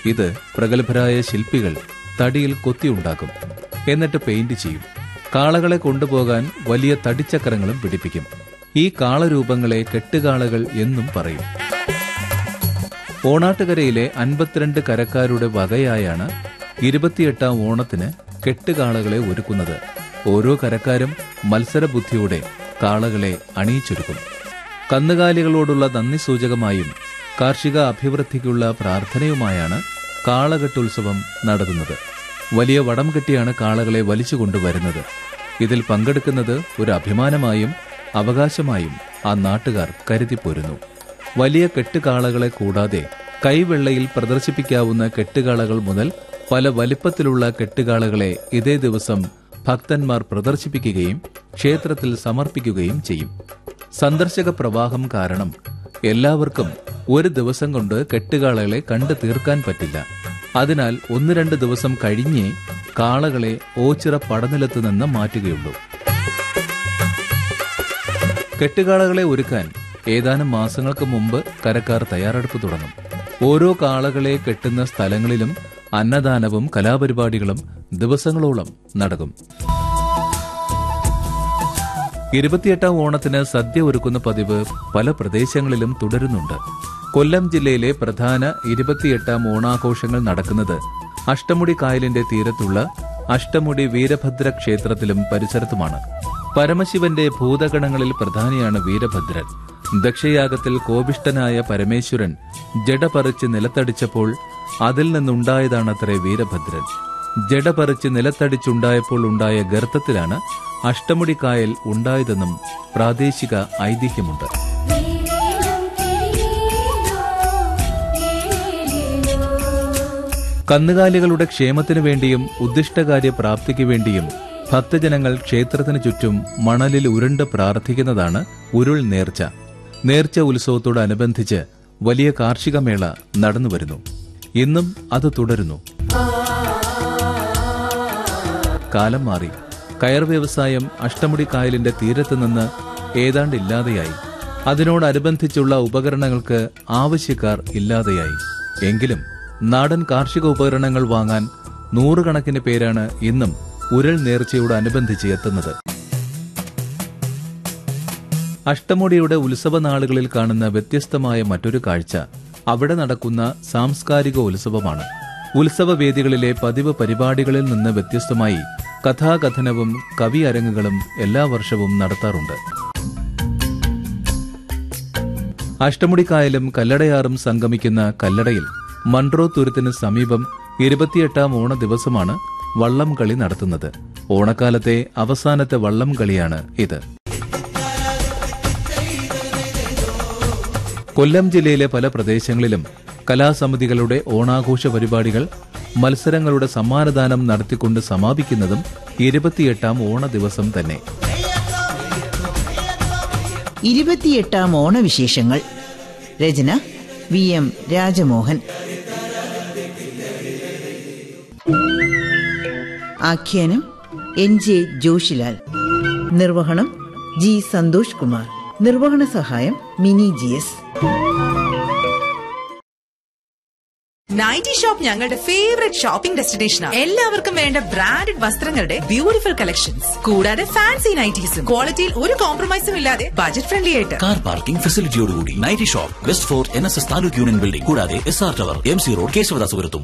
ഇത് പ്രഗത്ഭരായ ശില്പികൾ തടിയിൽ കൊത്തിയുണ്ടാക്കും എന്നിട്ട് പെയിന്റ് ചെയ്യും കാളകളെ കൊണ്ടുപോകാൻ വലിയ തടിച്ചക്രങ്ങളും പിടിപ്പിക്കും ഈ കാളരൂപങ്ങളെ കെട്ടുകാളകൾ എന്നും പറയും ഓണാട്ടുകരയിലെ അൻപത്തിരണ്ട് കരക്കാരുടെ വകയായാണ് ഇരുപത്തിയെട്ടാം ഓണത്തിന് കെട്ടുകാളകളെ ഒരുക്കുന്നത് ഓരോ കരക്കാരും മത്സരബുദ്ധിയോടെ കാളകളെ അണിയിച്ചൊരുക്കും കന്നുകാലികളോടുള്ള നന്ദി സൂചകമായും കാർഷിക അഭിവൃദ്ധിക്കുള്ള പ്രാർത്ഥനയുമായാണ് കാളകെട്ടുത്സവം നടത്തുന്നത് വലിയ വടം കെട്ടിയാണ് കാളകളെ വലിച്ചുകൊണ്ടുവരുന്നത് ഇതിൽ പങ്കെടുക്കുന്നത് ഒരു അഭിമാനമായും അവകാശമായും ആ നാട്ടുകാർ കരുതിപ്പോരുന്നു വലിയ കെട്ടുകാളകളെ കൂടാതെ കൈവെള്ളയിൽ പ്രദർശിപ്പിക്കാവുന്ന കെട്ടുകാളകൾ മുതൽ പല വലിപ്പത്തിലുള്ള കെട്ടുകാളകളെ ഇതേ ദിവസം ഭക്തന്മാർ പ്രദർശിപ്പിക്കുകയും ക്ഷേത്രത്തിൽ സമർപ്പിക്കുകയും ചെയ്യും സന്ദർശക പ്രവാഹം കാരണം എല്ലാവർക്കും ഒരു ദിവസം കൊണ്ട് കെട്ടുകാളകളെ കണ്ടു തീർക്കാൻ പറ്റില്ല അതിനാൽ ഒന്ന് രണ്ട് ദിവസം കഴിഞ്ഞേ കാളകളെ ഓച്ചിറ പടനിലത്ത് നിന്ന് മാറ്റുകയുള്ളൂ കെട്ടുകാളകളെ ഒരുക്കാൻ ഏതാനും മാസങ്ങൾക്ക് മുമ്പ് കരക്കാർ തയ്യാറെടുപ്പ് തുടങ്ങും ഓരോ കാളകളെ കെട്ടുന്ന സ്ഥലങ്ങളിലും അന്നദാനവും കലാപരിപാടികളും ദിവസങ്ങളോളം നടക്കും ഇരുപത്തിയെട്ടാം ഓണത്തിന് സദ്യ ഒരുക്കുന്ന പതിവ് പല പ്രദേശങ്ങളിലും തുടരുന്നുണ്ട് കൊല്ലം ജില്ലയിലെ പ്രധാന ഇരുപത്തിയെട്ടാം ഓണാഘോഷങ്ങൾ നടക്കുന്നത് അഷ്ടമുടി കായലിന്റെ തീരത്തുള്ള അഷ്ടമുടി വീരഭദ്ര ക്ഷേത്രത്തിലും പരിസരത്തുമാണ് പരമശിവന്റെ ഭൂതഗണങ്ങളിൽ പ്രധാനിയാണ് വീരഭദ്രൻ ദക്ഷയാഗത്തിൽ കോപിഷ്ടനായ പരമേശ്വരൻ ജട പറിച്ച് നിലത്തടിച്ചപ്പോൾ അതിൽ നിന്നുണ്ടായതാണത്രേ വീരഭദ്രൻ ജട പറിച്ച് നിലത്തടിച്ചുണ്ടായപ്പോൾ ഉണ്ടായ ഗർത്തത്തിലാണ് അഷ്ടമുടി കായൽ ഉണ്ടായതെന്നും പ്രാദേശിക ഐതിഹ്യമുണ്ട് കന്നുകാലികളുടെ ക്ഷേമത്തിനു വേണ്ടിയും ഉദ്ദിഷ്ടകാര്യ പ്രാപ്തിക്ക് വേണ്ടിയും ഭക്തജനങ്ങൾ ക്ഷേത്രത്തിനു ചുറ്റും മണലിൽ ഉരുണ്ട് പ്രാർത്ഥിക്കുന്നതാണ് ഉരുൾ നേർച്ച നേർച്ച ഉത്സവത്തോടനുബന്ധിച്ച് വലിയ കാർഷിക മേള നടന്നുവരുന്നു ഇന്നും അത് തുടരുന്നു കാലം മാറി കയർ വ്യവസായം അഷ്ടമുടി കായലിന്റെ തീരത്ത് നിന്ന് ഏതാണ്ട് ഇല്ലാതെയായി അതിനോടനുബന്ധിച്ചുള്ള ഉപകരണങ്ങൾക്ക് ആവശ്യക്കാർ ഇല്ലാതെയായി എങ്കിലും നാടൻ കാർഷിക ഉപകരണങ്ങൾ വാങ്ങാൻ നൂറുകണക്കിന് പേരാണ് ഇന്നും ഉരൽ നേർച്ചയോടനുബന്ധിച്ച് എത്തുന്നത് അഷ്ടമുടിയുടെ ഉത്സവ നാളുകളിൽ കാണുന്ന വ്യത്യസ്തമായ മറ്റൊരു കാഴ്ച അവിടെ നടക്കുന്ന സാംസ്കാരിക ഉത്സവമാണ് ഉത്സവ വേദികളിലെ പതിവ് പരിപാടികളിൽ നിന്ന് വ്യത്യസ്തമായി കഥാകഥനവും കവി അരങ്ങുകളും എല്ലാ വർഷവും നടത്താറുണ്ട് അഷ്ടമുടിക്കായലും കല്ലടയാറും സംഗമിക്കുന്ന കല്ലടയിൽ മൺട്രോ തുരുത്തിന് സമീപം ഇരുപത്തിയെട്ടാം ഓണ ദിവസമാണ് വള്ളം കളി നടത്തുന്നത് ഓണക്കാലത്തെ അവസാനത്തെ വള്ളം കളിയാണ് ഇത് കൊല്ലം ജില്ലയിലെ പല പ്രദേശങ്ങളിലും കലാസമിതികളുടെ ഓണാഘോഷ പരിപാടികൾ മത്സരങ്ങളുടെ സമ്മാനദാനം നടത്തിക്കൊണ്ട് സമാപിക്കുന്നതും ഇരുപത്തിയെട്ടാം ഓണ ദിവസം തന്നെ ഇരുപത്തിയെട്ടാം ഓണവിശേഷങ്ങൾ രചന വി എം രാജമോഹൻ ആഖ്യാനം എൻ ജെ ജോഷിലാൽ നിർവഹണം ജി സന്തോഷ് കുമാർ നിർവഹണ സഹായം Mini G S nighty shop ഞങ്ങളുടെ ഫേവറേറ്റ് ഷോപ്പിംഗ് ഡെസ്റ്റിനേഷനാണ് എല്ലാവർക്കും വേണ്ട ബ്രാൻഡഡ് വസ്ത്രങ്ങളുടെ ബ്യൂട്ടിഫുൾ കളക്ഷൻസ് കൂടാതെ ഫാൻസി നൈറ്റീസും ക്വാളിറ്റിയിൽ ഒരു കോംപ്രമൈസും ഇല്ലാതെ ബജറ്റ് ഫ്രണ്ട്ലി ആയിട്ട് കാർ പാർക്കിംഗ് ഫെസിലിറ്റിയോടുകൂടി nighty shop west fort N S S taluk union building കൂടാതെ S R tower M C road കേശവദാസപുരത്തും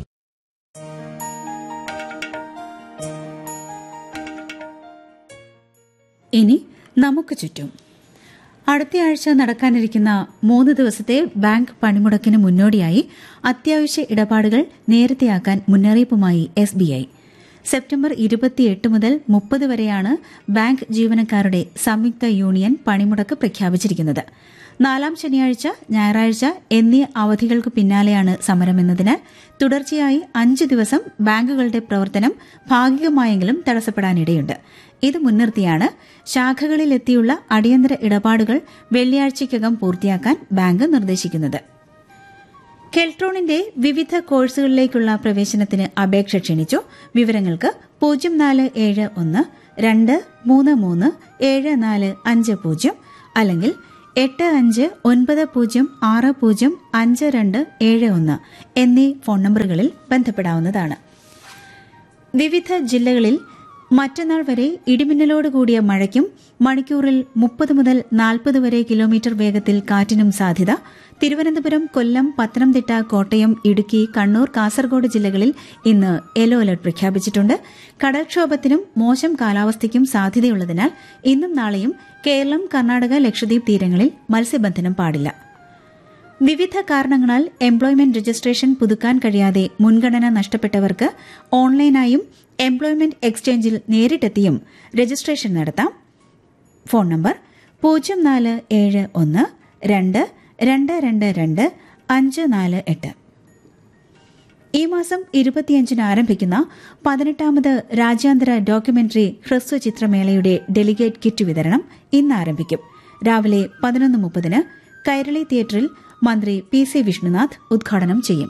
ഇനി നമുക്ക് ചുറ്റും അടുത്തയാഴ്ച നടക്കാനിരിക്കുന്ന മൂന്ന് ദിവസത്തെ ബാങ്ക് പണിമുടക്കിന് മുന്നോടിയായി അത്യാവശ്യ ഇടപാടുകൾ നേരത്തെയാക്കാൻ മുന്നറിയിപ്പുമായി എസ് ബി ഐ സെപ്റ്റംബർ ഇരുപത്തിയെട്ട് മുതൽ മുപ്പത് വരെയാണ് ബാങ്ക് ജീവനക്കാരുടെ സംയുക്ത യൂണിയൻ പണിമുടക്ക് പ്രഖ്യാപിച്ചിരിക്കുന്നത് നാലാം ശനിയാഴ്ച ഞായറാഴ്ച എന്നീ അവധികൾക്ക് പിന്നാലെയാണ് സമരമെന്നതിനാൽ തുടർച്ചയായി അഞ്ച് ദിവസം ബാങ്കുകളുടെ പ്രവർത്തനം ഭാഗികമായെങ്കിലും തടസ്സപ്പെടാനിടയുണ്ട് ഇത് മുൻനിർത്തിയാണ് ശാഖകളിലെത്തിയുള്ള അടിയന്തര ഇടപാടുകൾ വെള്ളിയാഴ്ചയ്ക്കകം പൂർത്തിയാക്കാൻ ബാങ്ക് നിർദ്ദേശിക്കുന്നത് കെൽട്രോണിന്റെ വിവിധ കോഴ്സുകളിലേക്കുള്ള പ്രവേശനത്തിന് അപേക്ഷ ക്ഷണിച്ചു വിവരങ്ങൾക്ക് പൂജ്യം നാല് ഏഴ് ഒന്ന് രണ്ട് മൂന്ന് മൂന്ന് ഏഴ് നാല് അഞ്ച് പൂജ്യം അല്ലെങ്കിൽ എട്ട് അഞ്ച് ഒൻപത് പൂജ്യം ആറ് പൂജ്യം അഞ്ച് രണ്ട് ഏഴ് ഒന്ന് എന്നീ ഫോൺ നമ്പറുകളിൽ ബന്ധപ്പെടാവുന്നതാണ് വിവിധ ജില്ലകളിൽ മറ്റന്നാൾ വരെ ഇടിമിന്നലോട് കൂടിയ മഴയ്ക്കും മണിക്കൂറിൽ മുപ്പത് മുതൽ നാൽപ്പത് വരെ കിലോമീറ്റർ വേഗത്തിൽ കാറ്റിനും സാധ്യത തിരുവനന്തപുരം കൊല്ലം പത്തനംതിട്ട കോട്ടയം ഇടുക്കി കണ്ണൂർ കാസർഗോഡ് ജില്ലകളിൽ ഇന്ന് യെല്ലോ അലർട്ട് പ്രഖ്യാപിച്ചിട്ടുണ്ട് കടൽക്ഷോഭത്തിനും മോശം കാലാവസ്ഥയ്ക്കും സാധ്യതയുള്ളതിനാൽ ഇന്നും നാളെയും കേരളം കർണാടക ലക്ഷദ്വീപ് തീരങ്ങളിൽ മത്സ്യബന്ധനം പാടില്ല വിവിധ കാരണങ്ങളാൽ എംപ്ലോയ്മെന്റ് രജിസ്ട്രേഷൻ പുതുക്കാൻ കഴിയാതെ മുൻഗണന നഷ്ടപ്പെട്ടവർക്ക് ഓൺലൈനായും എംപ്ലോയ്മെന്റ് എക്സ്ചേഞ്ചിൽ നേരിട്ടെത്തിയും രജിസ്ട്രേഷൻ നടത്താം ഫോൺ നമ്പർ പൂജ്യം നാല് ഏഴ് ഒന്ന് രണ്ട് രണ്ട് രണ്ട് രണ്ട് അഞ്ച് നാല് എട്ട് ഈ മാസം ഇരുപത്തിയഞ്ചിന് ആരംഭിക്കുന്ന പതിനെട്ടാമത് രാജ്യാന്തര ഡോക്യുമെന്ററി ഹ്രസ്വ ചിത്രമേളയുടെ ഡെലിഗേറ്റ് കിറ്റ് വിതരണം ഇന്ന് ആരംഭിക്കും രാവിലെ പതിനൊന്ന് മുപ്പതിന് കൈരളി തിയേറ്ററിൽ മന്ത്രി പി സി വിഷ്ണുനാഥ് ഉദ്ഘാടനം ചെയ്യും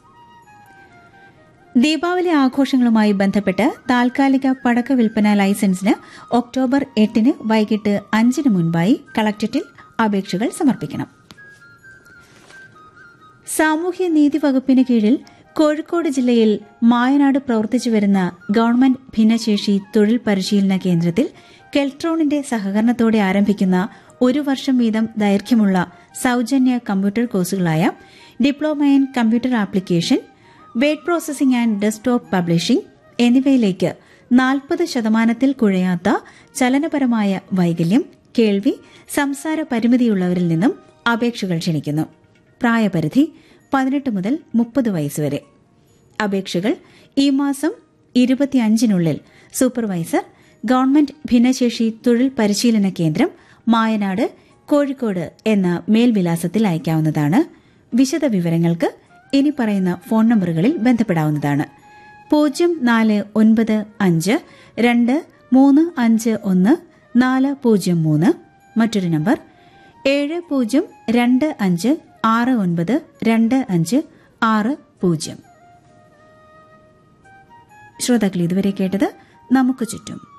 ദീപാവലി ആഘോഷങ്ങളുമായി ബന്ധപ്പെട്ട് താൽക്കാലിക പടക്ക വിൽപ്പന ലൈസൻസിന് ഒക്ടോബർ എട്ടിന് വൈകിട്ട് അഞ്ചിന് മുൻപായി കളക്ടറേറ്റിൽ അപേക്ഷകൾ സമർപ്പിക്കണം സാമൂഹ്യനീതി വകുപ്പിന് കീഴിൽ കോഴിക്കോട് ജില്ലയിൽ മായനാട് പ്രവർത്തിച്ചു വരുന്ന ഗവൺമെന്റ് ഭിന്നശേഷി തൊഴിൽ പരിശീലന കേന്ദ്രത്തിൽ കെൽട്രോണിന്റെ സഹകരണത്തോടെ ആരംഭിക്കുന്ന ഒരു വർഷം വീതം ദൈർഘ്യമുള്ള സൌജന്യ കമ്പ്യൂട്ടർ കോഴ്സുകളായ diploma in computer application word processing and desktop publishing എന്നിവയിലേക്ക് നാൽപ്പത് ശതമാനത്തിൽ കുഴയാത്ത ചലനപരമായ വൈകല്യം കേൾവി സംസാര പരിമിതിയുള്ളവരിൽ നിന്നും അപേക്ഷകൾ ക്ഷണിക്കുന്നു പ്രായപരിധി പതിനെട്ട് മുതൽ മുപ്പത് വയസ്സുവരെ അപേക്ഷകൾ ഈ മാസം ഇരുപത്തിയഞ്ചിനുള്ളിൽ സൂപ്പർവൈസർ ഗവൺമെന്റ് ഭിന്നശേഷി തൊഴിൽ പരിശീലന കേന്ദ്രം മായനാട് കോഴിക്കോട് എന്ന മേൽവിലാസത്തിൽ അയക്കാവുന്നതാണ് വിശദ വിവരങ്ങൾക്ക് ഇനി പറയുന്ന ഫോൺ നമ്പറുകളിൽ ബന്ധപ്പെടാവുന്നതാണ് പൂജ്യം നാല് ഒൻപത് അഞ്ച് രണ്ട് മൂന്ന് അഞ്ച് ഒന്ന് നാല് പൂജ്യം മൂന്ന് മറ്റൊരു നമ്പർ ഏഴ് പൂജ്യം രണ്ട് അഞ്ച് ആറ് ഒൻപത് രണ്ട് അഞ്ച് ആറ് പൂജ്യം ശ്രോതാക്കൾ ഇതുവരെ കേട്ടത് നമുക്ക് ചുറ്റും